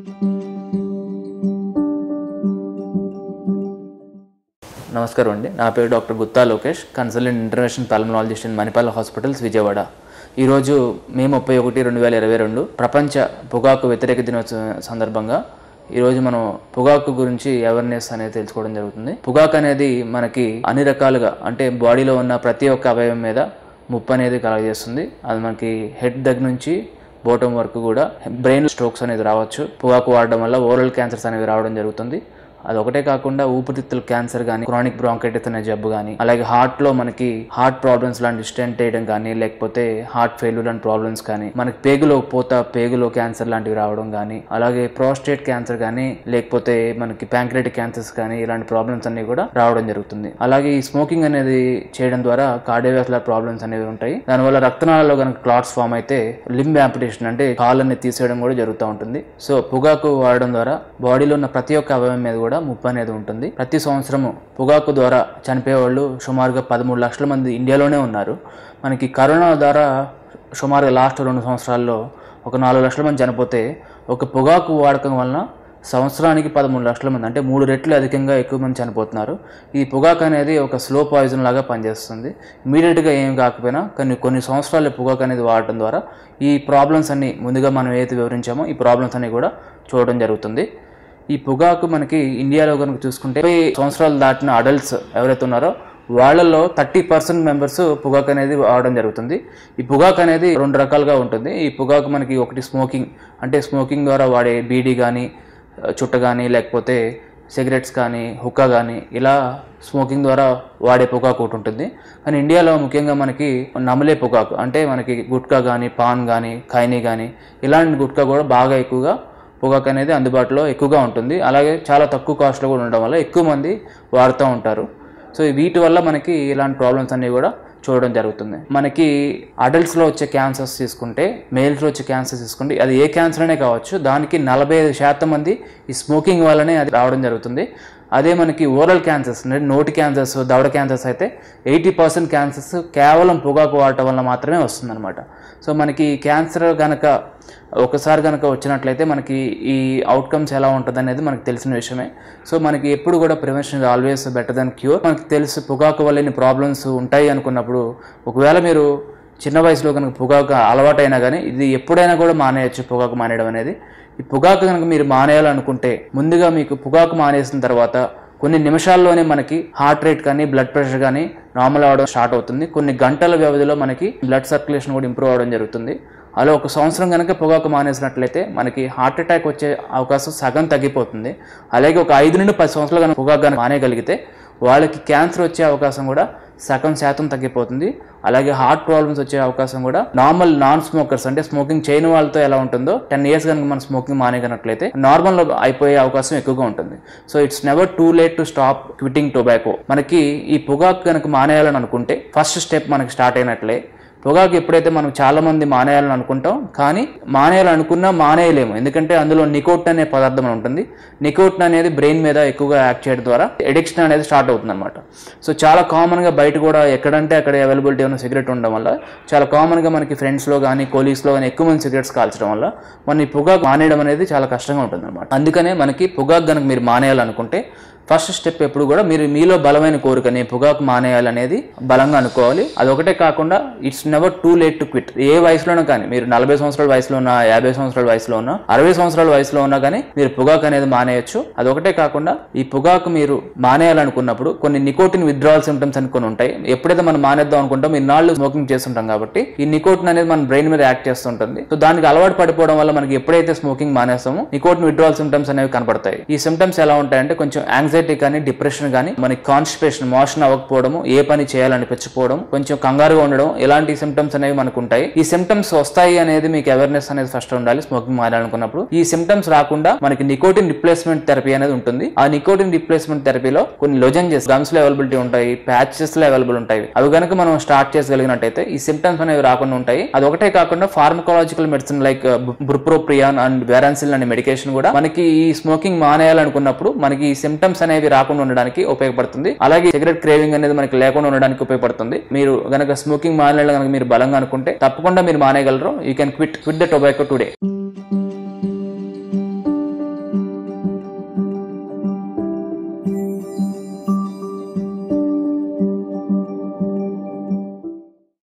నమస్కారం అండి నా పేరు doctor Gutta Lokesh consultant international pulmonologist in Manipal hospitals Vijayawada ఈరోజు మే ముప్పై ఒకటి రెండు వేల ఇరవై రెండు ప్రపంచ పొగాకు వ్యతిరేక దినోత్సవం సందర్భంగా ఈరోజు మనం పొగాకు గురించి అవేర్నెస్ అనేది తెలుసుకోవడం జరుగుతుంది పొగాకు అనేది మనకి అన్ని రకాలుగా అంటే బాడీలో ఉన్న ప్రతి ఒక్క అవయవం మీద ముప్పు అనేది కలగజేస్తుంది అది మనకి హెడ్ దగ్గర నుంచి బోటం వరకు కూడా బ్రెయిన్ స్ట్రోక్స్ అనేది రావచ్చు పొగాకు వాడడం వల్ల ఓరల్ క్యాన్సర్స్ అనేవి రావడం జరుగుతుంది అది ఒకటే కాకుండా ఊపిరితిత్తుల క్యాన్సర్ కానీ క్రానిక్ బ్రాంకైటిస్ అనే జబ్బు కానీ అలాగే హార్ట్ లో మనకి హార్ట్ ప్రాబ్లమ్స్ లాంటి స్టెంట్ వేయడం కానీ లేకపోతే హార్ట్ ఫెయిల్యూర్ లాంటి ప్రాబ్లమ్స్ కానీ మనకి పేగులో పోత పేగులో క్యాన్సర్ లాంటివి రావడం కానీ అలాగే ప్రోస్టేట్ క్యాన్సర్ కానీ లేకపోతే మనకి ప్యాంక్రెటిక్ క్యాన్సర్స్ కానీ ఇలాంటి ప్రాబ్లమ్స్ అన్ని కూడా రావడం జరుగుతుంది అలాగే ఈ స్మోకింగ్ అనేది చేయడం ద్వారా కార్డియోవాస్కులర్ ప్రాబ్లమ్స్ అనేవి ఉంటాయి దానివల్ల రక్తనాళాల్లో కనుక క్లాట్స్ ఫామ్ అయితే లింబ్ యాంపిటేషన్ అంటే కాళ్ళని తీసేయడం కూడా జరుగుతూ ఉంటుంది సో పొగాకు వాడడం ద్వారా బాడీలో ఉన్న ప్రతి ఒక్క అవయవం మీద కూడా ముప్పు అనేది ఉంటుంది ప్రతి సంవత్సరము పొగాకు ద్వారా చనిపోయే వాళ్ళు సుమారుగా పదమూడు లక్షల మంది ఇండియాలోనే ఉన్నారు మనకి కరోనా ద్వారా సుమారుగా లాస్ట్ రెండు సంవత్సరాల్లో ఒక నాలుగు లక్షల మంది చనిపోతే ఒక పొగాకు వాడకం వలన సంవత్సరానికి పదమూడు లక్షల మంది అంటే మూడు రెట్లు అధికంగా ఎక్కువ మంది చనిపోతున్నారు ఈ పొగాకు అనేది ఒక స్లో పాయిజన్ లాగా పనిచేస్తుంది ఇమీడియట్గా ఏం కాకపోయినా కానీ కొన్ని సంవత్సరాలు పొగాకు అనేది వాడటం ద్వారా ఈ ప్రాబ్లమ్స్ అన్ని ముందుగా మనం ఏదైతే వివరించామో ఈ ప్రాబ్లమ్స్ అన్ని కూడా చూడడం జరుగుతుంది ఈ పొగాకు మనకి ఇండియాలో కనుక చూసుకుంటే ఇరవై సంవత్సరాలు దాటిన అడల్ట్స్ ఎవరైతే ఉన్నారో వాళ్ళల్లో థర్టీ పర్సెంట్ మెంబర్స్ పొగాకు అనేది వాడడం జరుగుతుంది ఈ పొగాకు అనేది రెండు రకాలుగా ఉంటుంది ఈ పొగాకు మనకి ఒకటి స్మోకింగ్ అంటే స్మోకింగ్ ద్వారా వాడే బీడీ కానీ చుట్ట కానీ లేకపోతే సిగరెట్స్ కానీ హుక్కా కానీ ఇలా స్మోకింగ్ ద్వారా వాడే పొగాకు ఒకటి ఉంటుంది కానీ ఇండియాలో ముఖ్యంగా మనకి నమలే పొగాకు అంటే మనకి గుట్కా కానీ పాన్ కానీ ఖైనీ కానీ ఇలాంటి గుట్కా కూడా బాగా ఎక్కువగా పొగాకు అనేది అందుబాటులో ఎక్కువగా ఉంటుంది అలాగే చాలా తక్కువ కాస్ట్లో కూడా ఉండడం వల్ల ఎక్కువ మంది వాడుతూ ఉంటారు సో వీటి వల్ల మనకి ఇలాంటి ప్రాబ్లమ్స్ అన్నీ కూడా చూడడం జరుగుతుంది మనకి అడల్ట్స్లో వచ్చే క్యాన్సర్స్ తీసుకుంటే మేల్స్లో వచ్చే క్యాన్సర్స్ తీసుకుంటే అది ఏ క్యాన్సర్ అనే కావచ్చు దానికి నలభై ఐదు శాతం మంది ఈ స్మోకింగ్ వల్లనే అది రావడం జరుగుతుంది అదే మనకి ఓరల్ క్యాన్సర్స్ అంటే నోటి క్యాన్సర్స్ దవడ క్యాన్సర్స్ అయితే ఎయిటీ పర్సెంట్ క్యాన్సర్స్ కేవలం పొగాకు వాడటం వల్ల మాత్రమే వస్తుందన్నమాట సో మనకి క్యాన్సర్ కనుక ఒకసారి కనుక వచ్చినట్లయితే మనకి ఈ అవుట్కమ్స్ ఎలా ఉంటుంది అనేది మనకు తెలిసిన విషయమే సో మనకి ఎప్పుడు కూడా prevention always better then cure మనకి తెలుసు పొగాకు వల్ల ఎన్ని ప్రాబ్లమ్స్ ఉంటాయి అనుకున్నప్పుడు ఒకవేళ మీరు చిన్న వయసులో కనుక పొగాకు అలవాటైనా కానీ ఇది ఎప్పుడైనా కూడా మానేయచ్చు పొగాకు మానేయడం అనేది ఈ పొగాకు కనుక మీరు మానేయాలనుకుంటే ముందుగా మీకు పొగాకు మానేసిన తర్వాత కొన్ని నిమిషాల్లోనే మనకి హార్ట్ రేట్ కానీ బ్లడ్ ప్రెషర్ కానీ నార్మల్ అవ్వడం స్టార్ట్ అవుతుంది కొన్ని గంటల వ్యవధిలో మనకి బ్లడ్ సర్క్యులేషన్ కూడా ఇంప్రూవ్ అవ్వడం జరుగుతుంది అలా ఒక సంవత్సరం కనుక పొగాకు మానేసినట్లయితే మనకి హార్ట్ అటాక్ వచ్చే అవకాశం సగం తగ్గిపోతుంది అలాగే ఒక ఐదు నుండి పది సంవత్సరాలు కనుక పొగాకు కనుక మానేయగలిగితే వాళ్ళకి క్యాన్సర్ వచ్చే అవకాశం కూడా సగం శాతం తగ్గిపోతుంది అలాగే హార్ట్ ప్రాబ్లమ్స్ వచ్చే అవకాశం కూడా నార్మల్ నాన్ స్మోకర్స్ అంటే స్మోకింగ్ చేయని వాళ్ళతో ఎలా ఉంటుందో టెన్ ఇయర్స్ కనుక మనం స్మోకింగ్ మానేయనట్లయితే నార్మల్ అయిపోయే అవకాశం ఎక్కువగా ఉంటుంది so it's never too late to stop quitting tobacco మనకి ఈ పొగాకు కనుక మానేయాలని అనుకుంటే ఫస్ట్ స్టెప్ మనకి స్టార్ట్ అయినట్లే పొగాకు ఎప్పుడైతే మనం చాలా మంది మానేయాలని అనుకుంటాం కానీ మానేయాలనుకున్నా మానేయలేము ఎందుకంటే అందులో నికోటిన్ అనే పదార్థం ఉంటుంది నికోటిన్ అనేది బ్రెయిన్ మీద ఎక్కువగా యాక్ట్ చేయడం ద్వారా ఎడిక్షన్ అనేది స్టార్ట్ అవుతుంది అనమాట సో చాలా కామన్గా బయట కూడా ఎక్కడంటే అక్కడ అవైలబిలిటీ ఉన్న సిగరెట్ ఉండడం వల్ల చాలా కామన్గా మనకి ఫ్రెండ్స్లో కానీ కొలీగ్స్లో కానీ ఎక్కువ మంది సిగరెట్స్ కాల్చడం వల్ల మన ఈ పొగాకు మానేయడం అనేది చాలా కష్టంగా ఉంటుంది అనమాట అందుకనే మనకి పొగాకు కనుక మీరు మానేయాలనుకుంటే ఫస్ట్ స్టెప్ ఎప్పుడు కూడా మీరు మీలో బలమైన కోరిక నేను పొగాకు మానేయాలనేది బలంగా అనుకోవాలి అదొకటే కాకుండా it's never too late to quit ఏ వయసులోనూ కానీ మీరు నలభై సంవత్సరాల వయసులో ఉన్నా యాభై సంవత్సరాల వయసులో ఉన్నా అరవై సంవత్సరాల వయసులో ఉన్నా కానీ మీరు పొగాకు అనేది మానేయచ్చు అదొకటే కాకుండా ఈ పొగాకు మీరు మానేయాలనుకున్నప్పుడు కొన్ని నికోటిన్ విత్డ్రావల్ సిమ్టమ్స్ అని కొన్ని ఉంటాయి ఎప్పుడైతే మనం మానేద్దాం అనుకుంటాం ఇన్నాళ్ళు స్మోకింగ్ చేస్తుంటాం కాబట్టి ఈ నికోటిన్ అనేది మన బ్రెయిన్ మీద యాక్ట్ చేస్తుంటుంది సో దానికి అలవాటు పడిపోవడం వల్ల మనకి ఎప్పుడైతే స్మోకింగ్ మానేస్తామో నికోటిన్ విత్డ్రావల్ సిమ్టమ్స్ అనేవి కనపడతాయి ఈ సిమ్టమ్స్ ఎలా ఉంటాయంటే కొంచెం యాంగ్జైటీ కానీ డిప్రెషన్ కానీ మనకి కాన్స్టిపేషన్ మోషన్ అవ్వకపోవడము ఏ పని చేయాలనిపించకపోవడం కొంచెం కంగారుగా ఉండడం ఇలాంటి సిమ్టమ్స్ అనేవి మనకు ఉంటాయి ఈ సిమ్టమ్స్ వస్తాయి అనేది మీకు అవేర్నెస్ అనేది ఫస్ట్ ఉండాలి స్మోకింగ్ మారాలనుకున్నప్పుడు ఈ సిమ్టమ్స్ రాకుండా మనకి నికోటిన్ రిప్లేస్మెంట్ థెరపీ అనేది ఉంటుంది ఆ నికోటిన్ రిప్లేస్మెంట్ థెరపీలో కొన్ని లొజెంజెస్ గమ్స్ లో అవైలబిలిటీ ఉంటాయి ప్యాచెస్ లో అవైలబుల్ ఉంటాయి అవి కనుక మనం స్టార్ట్ చేయగలిగినట్టయితే ఈ సిమ్టమ్స్ అనేవి రాకుండా ఉంటాయి అది ఒకటే కాకుండా pharmacological medicine like bupropion and varenicline అనే మెడికేషన్ కూడా మనకి ఈ స్మోకింగ్ మానేయాలనుకున్నప్పుడు మనకి ఈ సిమ్టమ్స్ అనేవి రాకుండా ఉండడానికి ఉపయోగపడుతుంది అలాగే సిగరెట్ క్రేవింగ్ అనేది మనకి లేకుండా ఉండడానికి ఉపయోగపడుతుంది మీరు గనక స్మోకింగ్ మానేయాలని కనుక మీరు బలంగా అనుకుంటే తప్పకుండా మీరు మానేయగలరు you can quit quit the tobacco today